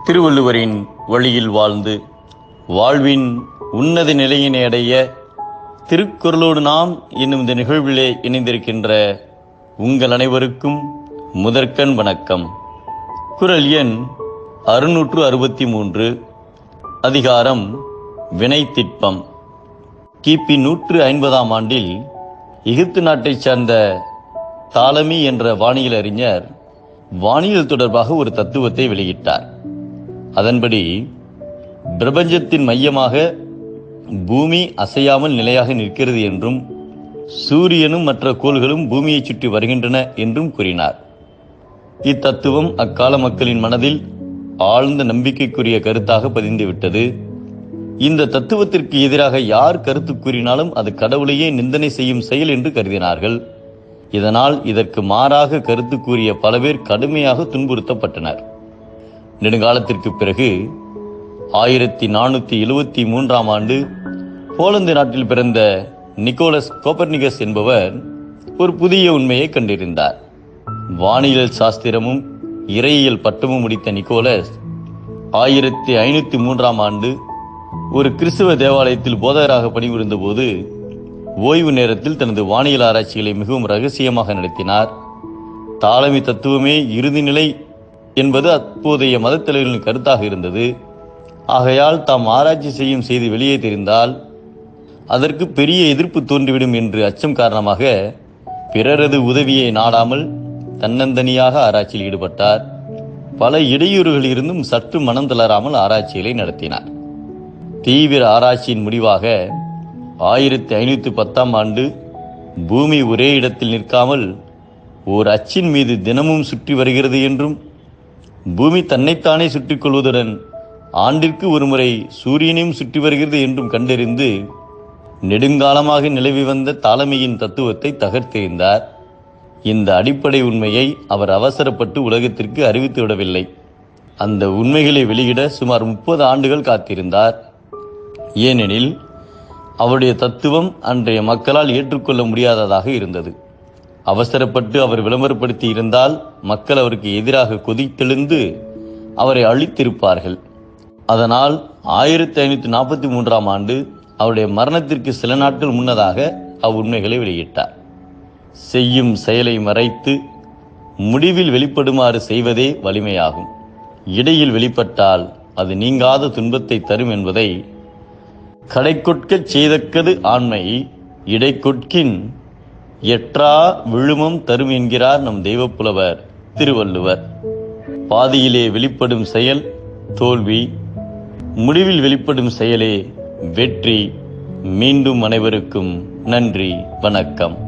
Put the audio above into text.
திருவள்ளுவரின் வழியில் வாழ்ந்து வாழ்வின் உன்னத நிலையினை அடைய திருக்குறளோடு நாம் என்னும் இந்த நிகழ்விலே இணைந்திருக்கின்ற உங்கள் அனைவருக்கும் முதற்கண் வணக்கம் குரல் எண் அறுநூற்று அறுபத்தி மூன்று அதிகாரம் வினைத்திட்பம் கிபி நூற்று ஐம்பதாம் ஆண்டில் எகிப்து நாட்டைச் சார்ந்த தாலமி என்ற வானியல் அறிஞர் வானியல் தொடர்பாக ஒரு தத்துவத்தை வெளியிட்டார் அதன்படி பிரபஞ்சத்தின் மையமாக பூமி அசையாமல் நிலையாக நிற்கிறது என்றும் சூரியனும் மற்ற கோள்களும் பூமியைச் சுற்றி வருகின்றன என்றும் கூறினார் இத்தத்துவம் அக்கால மக்களின் மனதில் ஆழ்ந்த நம்பிக்கைக்குரிய கருத்தாக பதிந்துவிட்டது இந்த தத்துவத்திற்கு எதிராக யார் கருத்து கூறினாலும் அது கடவுளையே நிந்தனை செய்யும் செயல் என்று கருதினார்கள் இதனால் இதற்கு மாறாக கருத்து கூறிய பல பேர் கடுமையாக துன்புறுத்தப்பட்டனர் நெடுங்காலத்திற்கு பிறகு ஆயிரத்தி நானூற்றி எழுவத்தி மூன்றாம் ஆண்டு போலந்து நாட்டில் பிறந்த நிக்கோலஸ் கோப்பர்னிகஸ் என்பவர் ஒரு புதிய உண்மையை கண்டிருந்தார் வானியல் சாஸ்திரமும் இறையியல் பட்டமும் முடித்த நிக்கோலஸ் ஆயிரத்தி ஐநூற்றி மூன்றாம் ஆண்டு ஒரு கிறிஸ்துவ தேவாலயத்தில் போதகராக பணிபுரிந்த போது ஓய்வு நேரத்தில் தனது வானியல் ஆராய்ச்சிகளை மிகவும் ரகசியமாக நடத்தினார் தாளமி தத்துவமே இறுதி நிலை என்பது அப்போதைய மதத்தலைவர்களின் கருத்தாக இருந்தது ஆகையால் தாம் ஆராய்ச்சி செய்யும் செய்தி வெளியே தெரிந்தால் அதற்கு பெரிய எதிர்ப்பு தோன்றிவிடும் என்று அச்சம் காரணமாக பிறரது உதவியை நாடாமல் தன்னந்தனியாக ஆராய்ச்சியில் ஈடுபட்டார் பல இடையூறுகளில் இருந்தும் சற்று மனம் தளராமல் ஆராய்ச்சிகளை நடத்தினார் தீவிர ஆராய்ச்சியின் முடிவாக ஆயிரத்தி ஐநூற்றி பத்தாம் ஆண்டு பூமி ஒரே இடத்தில் நிற்காமல் ஓர் அச்சின் மீது தினமும் சுற்றி வருகிறது என்றும் பூமி தன்னைத்தானே சுற்றிக் கொள்வதுடன் ஆண்டிற்கு ஒருமுறை சூரியனையும் சுற்றி வருகிறது என்றும் கண்டறிந்து நெடுங்காலமாக நிலவி வந்த தாளமையின் தத்துவத்தை தகர்த்தெறிந்தார் இந்த அடிப்படை உண்மையை அவர் அவசரப்பட்டு உலகத்திற்கு அறிவித்து விடவில்லை அந்த உண்மைகளை வெளியிட சுமார் முப்பது ஆண்டுகள் காத்திருந்தார் ஏனெனில் அவருடைய தத்துவம் அன்றைய மக்களால் ஏற்றுக்கொள்ள முடியாததாக இருந்தது அவசரப்பட்டு அவர் விளம்பரப்படுத்தி இருந்தால் மக்கள் அவருக்கு எதிராக கொதித்தெழுந்து அவரை அழித்திருப்பார்கள் அதனால் ஆயிரத்தி ஐநூற்றி நாற்பத்தி மூன்றாம் ஆண்டு அவருடைய மரணத்திற்கு சில நாட்கள் முன்னதாக அவ்வுண்மைகளை வெளியிட்டார் செய்யும் செயலை மறைத்து முடிவில் வெளிப்படுமாறு செய்வதே வலிமையாகும் இடையில் வெளிப்பட்டால் அது நீங்காத துன்பத்தை தரும் என்பதை கடைக்கொட்கச் செய்தக்கது ஆண்மை இடைக்கொட்கின் எற்றா விழுமம் தரும் என்கிறார் நம் தெய்வப்புலவர் திருவள்ளுவர் பாதியிலே வெளிப்படும் செயல் தோல்வி முடிவில் வெளிப்படும் செயலே வெற்றி மீண்டும் அனைவருக்கும் நன்றி வணக்கம்